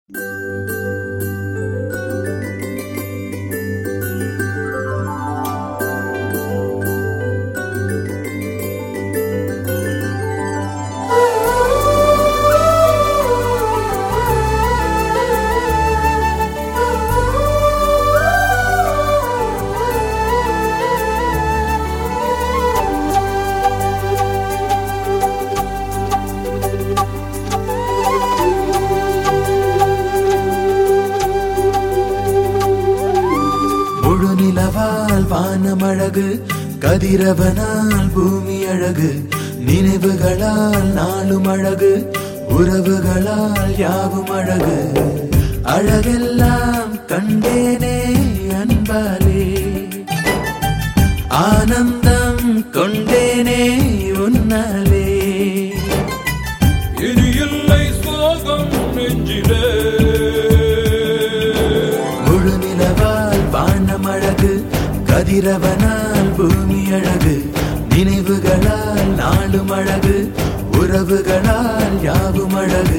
முழு நிலவால் வானமழகு கதிரவனால் பூமி அழகு நினைவுகளால் நாளும் அழகு உறவுகளால் யாவும் அழகு அழகெல்லாம் கண்டேனே அன்பாலே ஆனந்தம் கொண்டேனே உன்னாலே இனி இல்லை சோகம் நெஞ்சிலே முழு நிலவால் வானம் அழகு கதிரவனால் பூமி அழகு நினைவுகளால் நாளும் அழகு உறவுகளால் யாவும் அழகு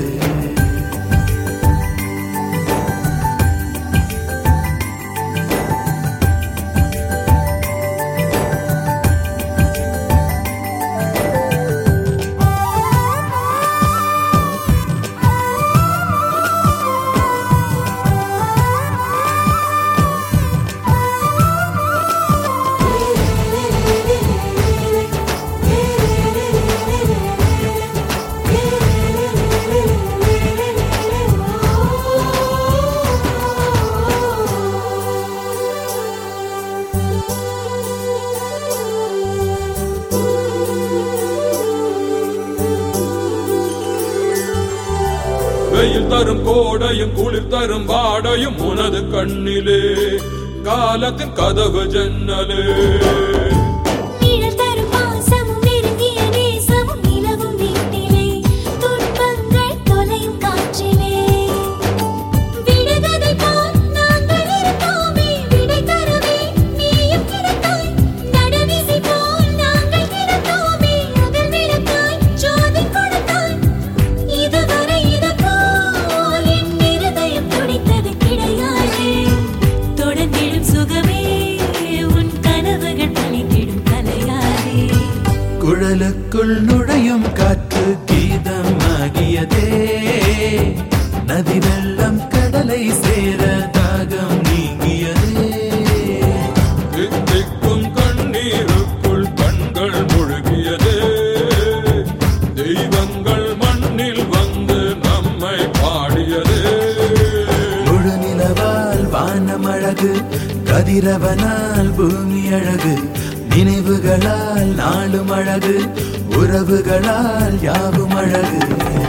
வெயில் தரும் கோடையும் குளிர் தரும் வாடையும் உனது கண்ணிலே காலத்தின் கதவு ஜன்னலே நிழல் தரும் பாசமும் நெருங்கிய நேசமும் நிலவும் வீட்டிலே துன்பங்கள் தொலையும் காற்றிலே விடுகதை போல் நாங்கள் இருந்தோமே விடை தரவே நீயும் கிடைத்தாய் நடுவிசை போல் நாங்கள் கிடந்தோமே அகல் விளக்காய் ஜோதி கொடுத்தாய் இதுவரை இது போல் என் இருதயம் துடித்தது கிடையாதே தொடர்ந்திடும் சுகமே உன் கனவுகள் பழித்திடும் கலையாதே குழலுக்குள் நுழையும் காற்று கீதமாகியதே நதி வெள்ளம் கடலை சேர தாகம் நீங்கியதே தித்திக்கும் கண்ணீருக்குள் கண்கள் முழுகியதே தெய்வங்கள் மண்ணில் வந்து நம்மை பாடியதே முழு நிலவால் வானம் அழகு கதிரவனால் பூமி அழகு நினைவுகளால் நாளும் அழகு உறவுகளால் யாவும் அழகு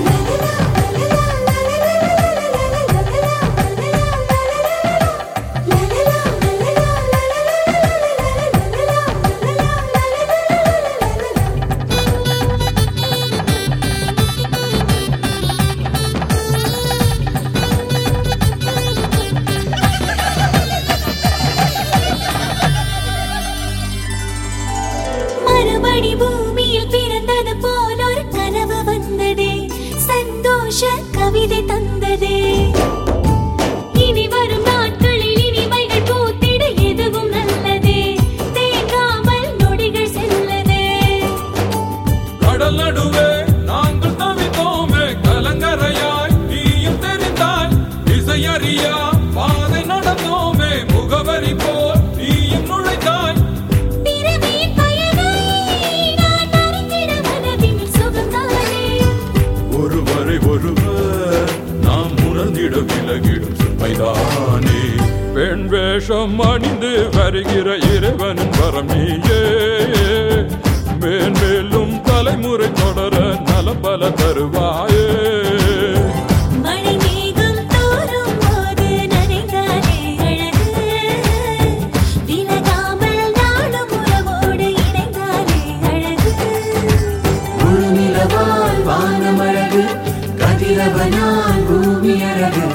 மறுபடி பூமியில் பிறந்தது போல் ஒரு கனவு வந்ததே சந்தோஷ கவிதை தந்ததே இனி வரும் நாட்களில் இனிமைகள் பூத்திட எதுவும் நல்லதே தேங்காமல் நொடிகள் செல்லதே கடல் நடுவே நாங்கள் தவித்தோமே கலங்கரையாய் நீயும் தெரிந்தாய் இசையறியா பாதை நடந்தோமே முகவரி போல் நீயும் நுழைந்தாய் பிறவியின் பயனை நான் அறிந்திட மனதில் சுகம்தானே ஒருவரை ஒருவர் நாம் உணர்ந்திட விலகிடும் சுமைதானே பெண் வேஷம் அணிந்து வருகிற இறைவனின் வரம் நீயே மேன்மேலும் தலைமுறை தொடர நலம் பல தருவாயே மழை மேகம் தோறும் போது நனைந்தாலே அழகு விலகாமல் நாளும் உறவோடு இணைந்தாலே அழகு முழு நிலவால் வானம் அழகு கதிரவனால் பூமி அழகு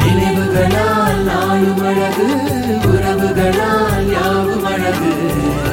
நினைவுகளால் நாளும் அழகு உறவுகளால் யாவும் அழகு